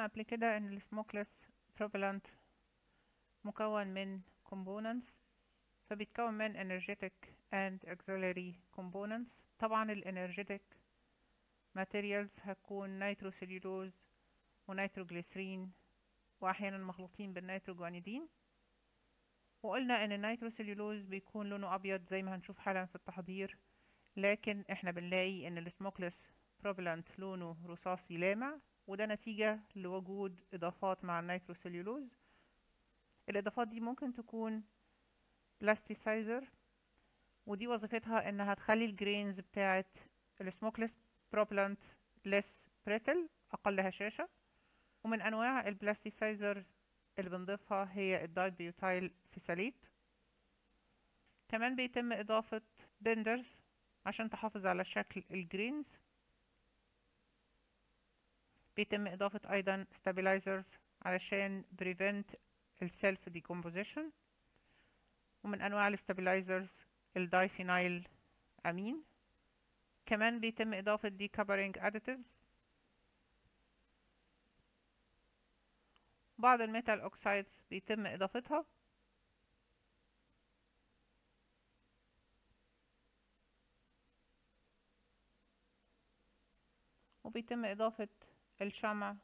قبل كده ان السموكلس propellant مكون من components فبيتكون من energetic and auxiliary components طبعا ال energetic materials هتكون نيتروسيلولوز ونيتروجليسرين واحيانا مخلوطين بالنيتروجوانيدين وقلنا ان النيتروسيلولوز بيكون لونه ابيض زي ما هنشوف حالا في التحضير لكن احنا بنلاقي ان السموكلس بروبلانت لونه رصاصي لامع وده نتيجة لوجود اضافات مع النيتروسيلولوز الاضافات دي ممكن تكون بلاستيسايزر ودي وظيفتها انها تخلي الجرينز بتاعت السموكلس بروبلانت less brittle اقل هشاشة ومن انواع البلاستيسايزر اللي بنضيفها هي الدايبيوتايل فيساليت كمان بيتم اضافة بندرز عشان تحافظ على شكل الجرينز بيتم اضافة ايضا stabilizers علشان prevent السيلف decomposition ومن انواع الستابلايزرز الدايفينايل امين كمان بيتم اضافة decoupling additives بعض الميتال اوكسايدز بيتم اضافتها وبيتم اضافة الشمع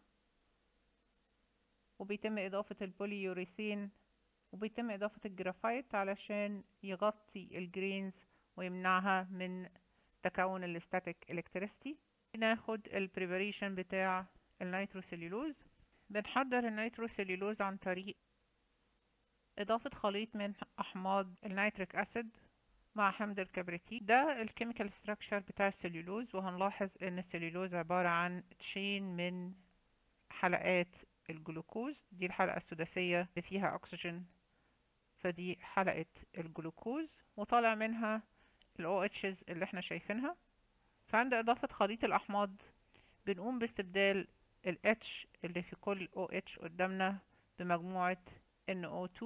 وبيتم اضافة البوليوريثين وبيتم اضافة الجرافايت علشان يغطي الجرينز ويمنعها من تكون الاستاتيك الكتريستي ناخد البريباريشن بتاع النيتروسيلولوز بنحضر النيتروسيلولوز عن طريق إضافة خليط من أحماض النيتريك أسيد مع حمض الكبريتيك ده الكيميكال ستراكشر بتاع السليولوز وهنلاحظ ان السليولوز عبارة عن تشين من حلقات الجلوكوز دي الحلقة السداسية اللي فيها أكسجين فدي حلقة الجلوكوز وطالع منها ال OHs اللي احنا شايفينها فعند إضافة خليط الأحماض بنقوم باستبدال ال H اللي في كل OH قدامنا بمجموعة NO2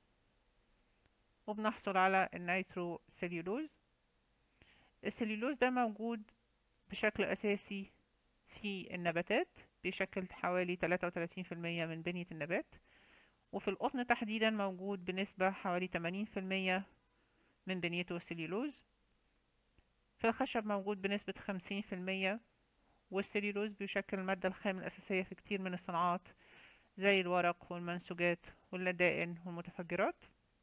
وبنحصل على النيترو سيلولوز السليولوز ده موجود بشكل أساسي في النباتات بيشكل حوالي 33% من بنية النبات وفي القطن تحديدا موجود بنسبة حوالي 80% من بنيته السليولوز في الخشب موجود بنسبة 50% والسليولوز بيشكل المادة الخام الأساسية في كتير من الصناعات زي الورق والمنسوجات واللدائن والمتفجرات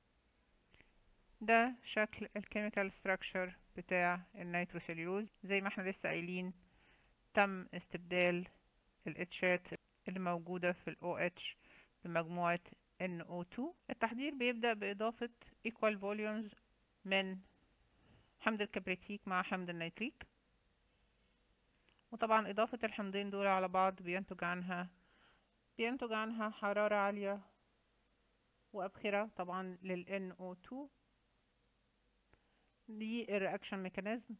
ده شكل الكيميكال ستراكشر بتاع النيتروسيلولوز زي ما احنا لسه قايلين تم استبدال الاتشات اللي موجودة في ال OH بمجموعة NO2 التحضير بيبدأ بإضافة equal volumes من حمض الكبريتيك مع حمض النيتريك وطبعا إضافة الحمضين دول على بعض بينتج عنها بينتج عنها حرارة عالية وأبخرة طبعا لل NO2 دي الرياكشن ميكانيزم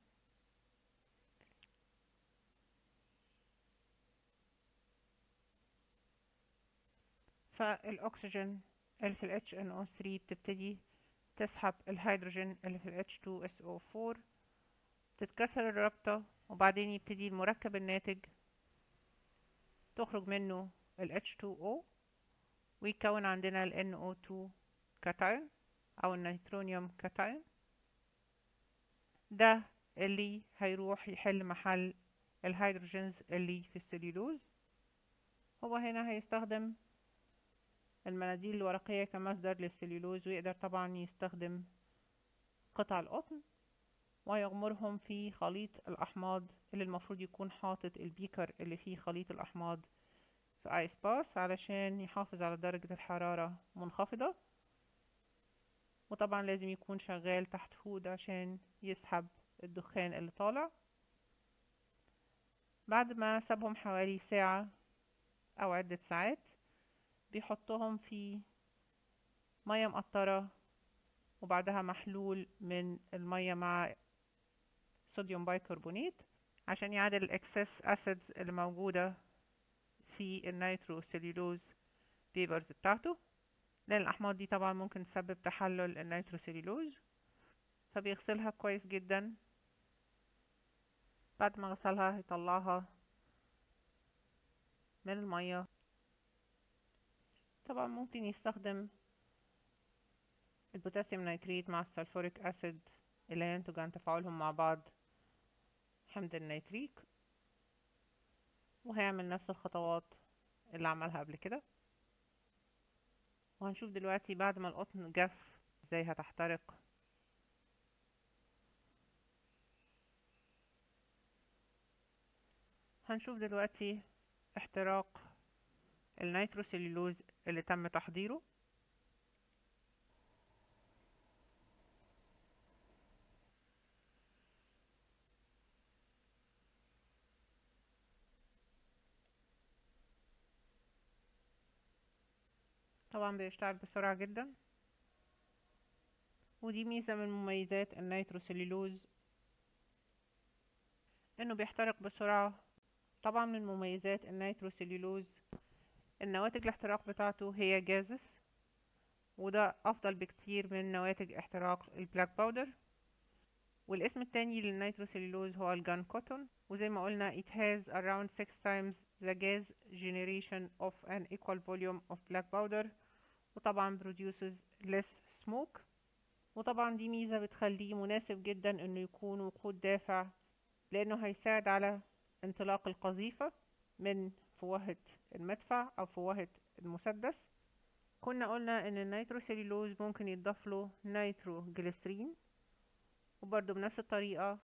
فالأكسجين اللي في ال HNO3 بتبتدي تسحب الهيدروجين اللي في ال H2SO4 تتكسر الرابطة وبعدين يبتدي المركب الناتج تخرج منه ال H2O ويكون عندنا ال NO2 كاتايون أو النيترونيوم كاتايون ده اللي هيروح يحل محل الهيدروجينز اللي في السليلوز هو هنا هيستخدم المناديل الورقية كمصدر للسليلوز ويقدر طبعا يستخدم قطع القطن ويغمرهم في خليط الأحماض اللي المفروض يكون حاطط البيكر اللي فيه خليط الأحماض في ايس باس علشان يحافظ على درجة الحرارة منخفضة وطبعا لازم يكون شغال تحت هود عشان يسحب الدخان اللي طالع بعد ما سابهم حوالي ساعة أو عدة ساعات بيحطهم في مية مقطرة وبعدها محلول من المية مع صوديوم بايكربونات عشان يعادل الاكسس اسيدز اللي موجودة في النيترو سيلولوز بيبرز بتاعته لأن الأحماض دي طبعا ممكن تسبب تحلل النيتروسيلولوز فبيغسلها كويس جدا بعد ما غسلها هيطلعها من المية طبعا ممكن يستخدم البوتاسيوم نيتريت مع السلفوريك أسيد اللي هينتج عن تفاعلهم مع بعض حمض النيتريك وهيعمل نفس الخطوات اللي عملها قبل كده وهنشوف دلوقتي بعد ما القطن جف ازاي هتحترق هنشوف دلوقتي احتراق النيتروسيلولوز اللي تم تحضيره طبعا بيشتغل بسرعة جدا ودي ميزة من مميزات النيتروسيلولوز انه بيحترق بسرعة طبعا من مميزات النيتروسيلولوز النواتج الاحتراق بتاعته هي جازس وده افضل بكتير من نواتج احتراق البلاك باودر والاسم التاني للنيتروسيلولوز هو الجان كوتون وزي ما قلنا it has around 6 times the gas generation of an equal volume of black powder وطبعا produces less smoke وطبعا دي ميزة بتخليه مناسب جدا انه يكون وقود دافع لانه هيساعد على انطلاق القذيفة من فوهة المدفع او فوهة المسدس كنا قلنا ان النيتروسيلولوز ممكن يتضاف له نيترو جليسرين وبرضه بنفس الطريقة